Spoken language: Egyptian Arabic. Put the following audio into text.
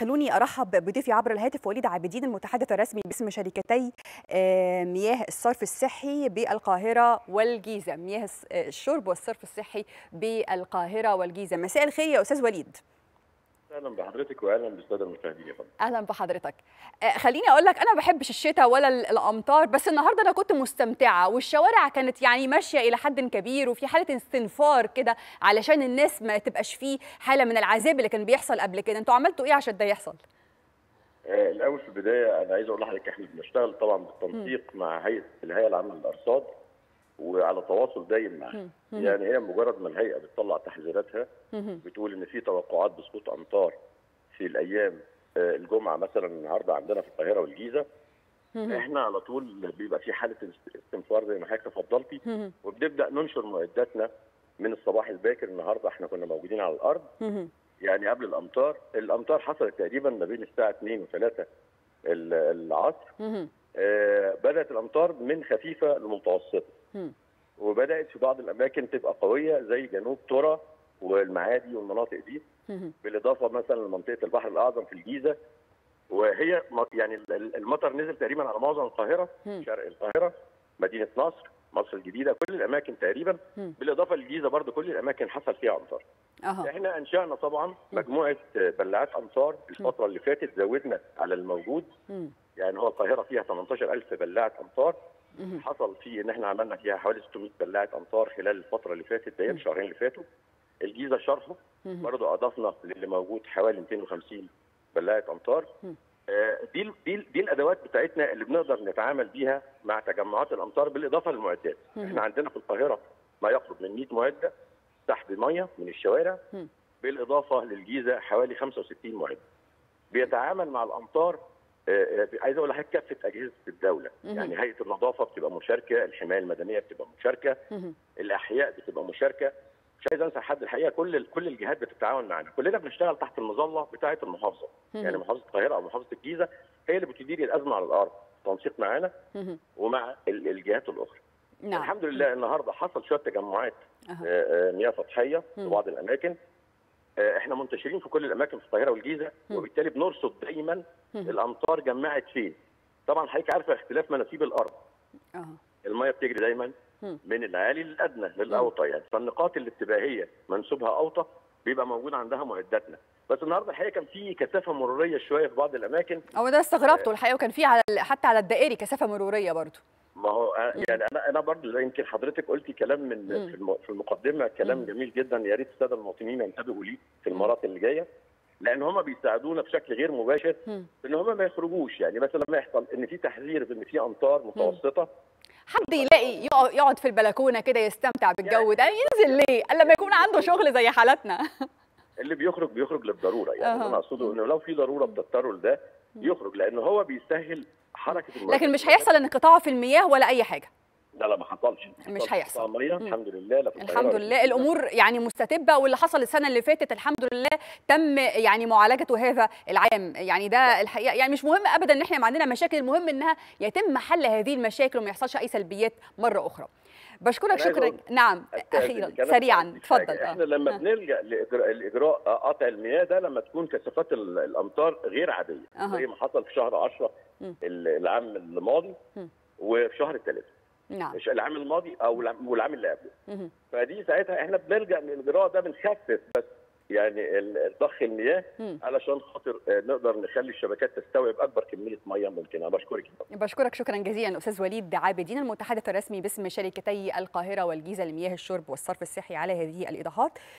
خلوني ارحب بضيفي عبر الهاتف وليد عابدين المتحدث الرسمي باسم شركتي مياه الصرف الصحي بالقاهره والجيزه مياه الشرب والصرف الصحي بالقاهره والجيزه مساء الخير يا استاذ وليد اهلا بحضرتك واهلا بالساده المشاهدين يا فندم اهلا بحضرتك خليني اقول لك انا ما بحبش الشتاء ولا الامطار بس النهارده انا كنت مستمتعه والشوارع كانت يعني ماشيه الى حد كبير وفي حاله استنفار كده علشان الناس ما تبقاش فيه حاله من العذاب اللي كان بيحصل قبل كده انتوا عملتوا ايه عشان ده يحصل آه الاول في البدايه انا عايز اقول لحضرتك احنا بنشتغل طبعا بالتنسيق مع هيئه الهيئه العامه للارصاد وعلى تواصل دايم معاها يعني هي مجرد ما الهيئه بتطلع تحذيراتها بتقول ان في توقعات بسقوط امطار في الايام الجمعه مثلا النهارده عندنا في القاهره والجيزه احنا على طول بيبقى في حاله استنفار زي ما حضرتك تفضلتي وبنبدا ننشر معداتنا من الصباح الباكر النهارده احنا كنا موجودين على الارض يعني قبل الامطار الامطار حصلت تقريبا ما بين الساعه 2 و3 العصر آه بدات الامطار من خفيفه لمتوسطه وبدات في بعض الاماكن تبقى قويه زي جنوب ترى والمعادي والمناطق دي بالاضافه مثلا لمنطقه البحر الاعظم في الجيزه وهي يعني المطر نزل تقريبا على معظم القاهره شرق القاهره مدينه نصر مصر الجديده كل الاماكن تقريبا بالاضافه للجيزه برضو كل الاماكن حصل فيها امطار أه. احنا انشانا طبعا مجموعه بلاعات امطار الفتره اللي فاتت زودنا على الموجود م. يعني هو القاهره فيها 18000 بلاعه امطار م. حصل فيه ان احنا عملنا فيها حوالي 600 بلاعه امطار خلال الفتره اللي فاتت ديت الشهرين اللي فاتوا الجيزه شرحه برضه اضفنا للي موجود حوالي 250 بلاعه امطار آه دي دي دي الادوات بتاعتنا اللي بنقدر نتعامل بيها مع تجمعات الامطار بالاضافه للمعدات احنا عندنا في القاهره ما يقرب من 100 معده سحب ميه من الشوارع بالاضافه للجيزه حوالي 65 معده بيتعامل مع الامطار آه عايز اقول لحضرتك كافه اجهزه الدوله يعني هيئه النظافه بتبقى مشاركه الحمايه المدنيه بتبقى مشاركه الاحياء بتبقى مشاركه مش عايز انسى حد الحقيقه كل كل الجهات بتتعاون معانا كلنا بنشتغل تحت المظله بتاعه المحافظه يعني محافظه القاهره او محافظه الجيزه هي اللي بتدير الازمه على الارض تنسيق معانا ومع الجهات الاخرى نعم. الحمد لله النهارده حصل شويه تجمعات أه. مياه سطحيه في بعض الاماكن احنا منتشرين في كل الاماكن في القاهره والجيزه وبالتالي بنرصد دايما الامطار جمعت فين طبعا حضرتك عارفه اختلاف مناسيب الارض أه. الميه بتجري دايما من العالي للادنى للاوطى يعني فالنقاط اللي بتبقى هي منسوبها اوطى بيبقى موجود عندها معداتنا بس النهارده الحقيقه كان في كثافه مروريه شويه في بعض الاماكن هو ده استغربته الحقيقه وكان في على حتى على الدائري كثافه مروريه برضه ما هو يعني انا انا برضه زي يمكن حضرتك قلتي كلام من في المقدمه كلام مم. جميل جدا يا ريت الساده المواطنين ينتبهوا ليه في المرات اللي جايه لان هم بيساعدونا بشكل غير مباشر ان هم ما يخرجوش يعني مثلا لما يحصل ان في تحذير ان في امطار متوسطه حد يلاقي يقعد في البلكونه كده يستمتع بالجو ده ينزل ليه؟ الا لما يكون عنده شغل زي حالتنا اللي بيخرج بيخرج للضروره يعني انا اقصده انه لو في ضروره بتضطروا لده يخرج لان هو بيسهل حركه الميه لكن مش هيحصل انقطاع في المياه ولا اي حاجه لا لا ما حصلش مش هيحصل ميه الحمد لله لا الحمد لله الامور يعني مستتبه واللي حصل السنه اللي فاتت الحمد لله تم يعني معالجته هذا العام يعني ده الحقيقه يعني مش مهم ابدا ان احنا عندنا مشاكل المهم انها يتم حل هذه المشاكل وما يحصلش اي سلبيات مره اخرى بشكرك شكرا نعم اخيرا سريعا اتفضل احنا لما بنلجا لاجراء قطع المياه ده لما تكون كثافات الامطار غير عاديه أه. زي ما حصل في شهر 10 العام الماضي وفي شهر الثلاثه نعم مش العام الماضي او والعام اللي قبله فدي ساعتها احنا بنلجا للاجراء ده بنخفف بس يعني ضخ المياه علشان خاطر نقدر نخلي الشبكات تستوعب اكبر كميه ميه ممكنه بشكرك بشكرك شكرا جزيلا استاذ وليد عابدين المتحدث الرسمي باسم شركتي القاهره والجيزه لمياه الشرب والصرف الصحي على هذه الايضاحات